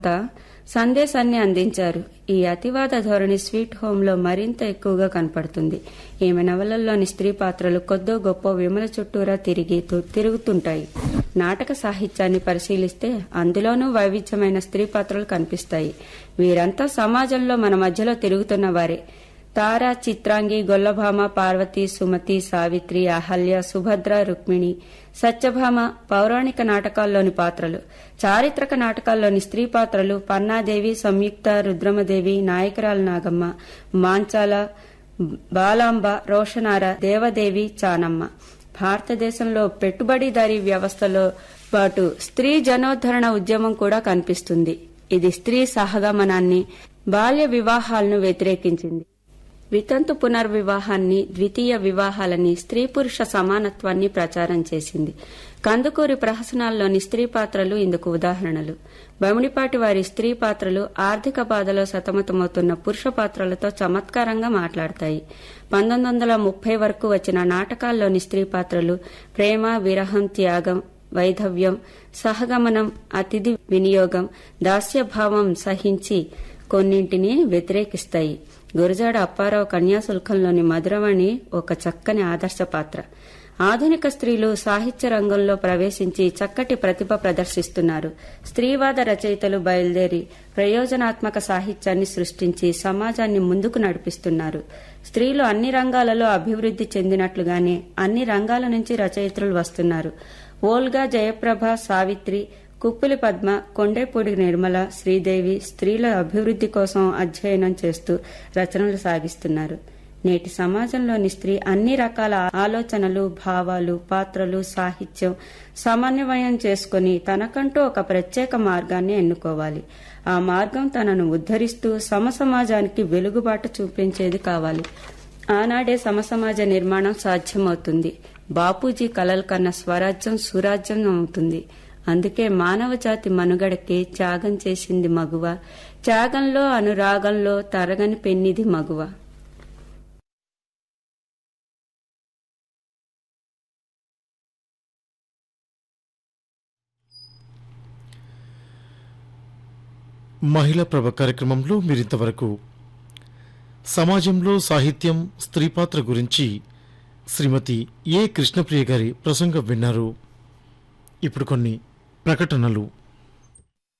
సందేశాన్ని అందించారు ఈ అతివాద ధోరణి స్వీట్ హోంలో మరింత ఎక్కువగా కనపడుతుంది ఈమె నవలల్లోని స్త్రీ పాత్రలు కొద్దో గొప్ప విమల చుట్టూరా తిరిగి తు- తిరుగుతుంటాయి నాటక సాహిత్యాన్ని పరిశీలిస్తే అందులోనూ వైవిధ్యమైన స్త్రీ పాత్రలు కనిపిస్తాయి వీరంతా సమాజంలో మన మధ్యలో తిరుగుతున్న వారే తార చిత్రాంగి గొల్లభామ పార్వతి సుమతి సావిత్రి అహల్య సుభద్ర రుక్మిణి సత్యభామ పౌరాణిక నాటకాల్లోని పాత్రలు చారిత్రక నాటకాల్లోని స్త్రీ పాత్రలు పన్నాదేవి సంయుక్త రుద్రమదేవి నాయకరాల నాగమ్మ మాంచాల బాలాంబ రోషనార దేవదేవి చానమ్మ భారతదేశంలో పెట్టుబడిదారీ వ్యవస్థలో పాటు స్త్రీ జనోద్ధరణ ఉద్యమం కూడా కనిపిస్తుంది ఇది స్త్రీ సహగమనాన్ని బాల్య వివాహాలను వ్యతిరేకించింది వితంతు పునర్వివాహాన్ని ద్వితీయ వివాహాలని స్త్రీ పురుష సమానత్వాన్ని ప్రచారం చేసింది కందుకూరి ప్రహసనాల్లోని స్త్రీ పాత్రలు ఇందుకు ఉదాహరణలు బమిడిపాటి వారి స్త్రీ పాత్రలు ఆర్థిక బాధలో సతమతమవుతున్న పురుష పాత్రలతో చమత్కారంగా మాట్లాడతాయి పంతొమ్మిది వందల ముప్పై వరకు వచ్చిన నాటకాల్లోని స్త్రీ పాత్రలు ప్రేమ విరహం త్యాగం వైధవ్యం సహగమనం అతిథి వినియోగం దాస్యభావం సహించి కొన్నింటిని వ్యతిరేకిస్తాయి గురజాడ అప్పారావు కన్యాశుల్కంలోని మధురవాణి ఒక చక్కని ఆదర్శ పాత్ర ఆధునిక స్త్రీలు సాహిత్య రంగంలో ప్రవేశించి చక్కటి ప్రతిభ ప్రదర్శిస్తున్నారు స్త్రీవాద రచయితలు బయలుదేరి ప్రయోజనాత్మక సాహిత్యాన్ని సృష్టించి సమాజాన్ని ముందుకు నడిపిస్తున్నారు స్త్రీలు అన్ని రంగాలలో అభివృద్ధి చెందినట్లుగానే అన్ని రంగాల నుంచి రచయితలు వస్తున్నారు ఓల్గా జయప్రభ సావిత్రి కుప్పులి పద్మ కొండేపూడి నిర్మల శ్రీదేవి స్త్రీల అభివృద్ధి కోసం అధ్యయనం చేస్తూ రచనలు సాగిస్తున్నారు నేటి సమాజంలోని స్త్రీ అన్ని రకాల ఆలోచనలు భావాలు పాత్రలు సాహిత్యం సమన్వయం చేసుకుని తనకంటూ ఒక ప్రత్యేక మార్గాన్ని ఎన్నుకోవాలి ఆ మార్గం తనను ఉద్ధరిస్తూ సమసమాజానికి వెలుగుబాటు చూపించేది కావాలి ఆనాడే సమసమాజ నిర్మాణం సాధ్యమవుతుంది బాపూజీ కలలు కన్న స్వరాజ్యం సురాజ్యం అవుతుంది అందుకే మానవ జాతి మనుగడకే త్యాగం చేసింది మగువ త్యాగంలో అనురాగంలో తరగని పెన్నిది మగువ మహిళా ప్రభ కార్యక్రమంలో మీరింతవరకు సమాజంలో సాహిత్యం స్త్రీ పాత్ర గురించి శ్రీమతి ఏ కృష్ణప్రియ గారి ప్రసంగం విన్నారు ఇప్పుడు కొన్ని ప్రకటనలు